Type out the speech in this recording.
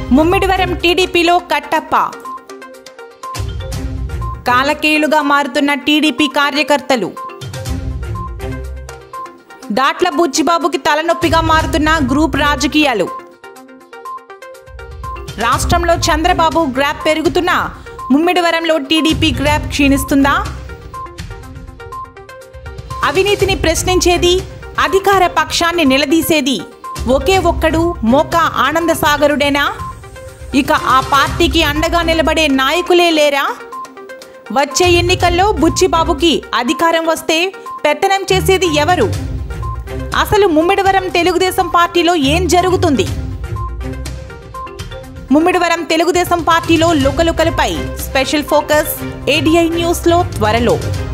ముమ్మిడివరం టీడీపీలో కట్టప్ప కాలకేయులుగా మారుతున్న టీడీపీ కార్యకర్తలు దాట్ల బుచ్చిబాబుకి తలనొప్పిగా మారుతున్న గ్రూప్ రాజకీయాలు రాష్ట్రంలో చంద్రబాబు గ్రాప్ పెరుగుతున్నా ముమ్మిడివరంలో టీడీపీ గ్రాప్ క్షీణిస్తుందా అవినీతిని ప్రశ్నించేది అధికార పక్షాన్ని నిలదీసేది ఒకే ఒక్కడు మోకా ఆనందసాగరుడేనా ఇక ఆ పార్టీకి అండగా నిలబడే నాయకులే లేరా వచ్చే ఎన్నికల్లో బుచ్చిబాబుకి అధికారం వస్తే పెత్తనం చేసేది ఎవరు అసలు ముమ్మిడివరం తెలుగుదేశం పార్టీలో ఏం జరుగుతుంది ముమ్మిడివరం తెలుగుదేశం పార్టీలో లుకలుకలపై స్పెషల్ ఫోకస్ ఏడిఐ న్యూస్లో త్వరలో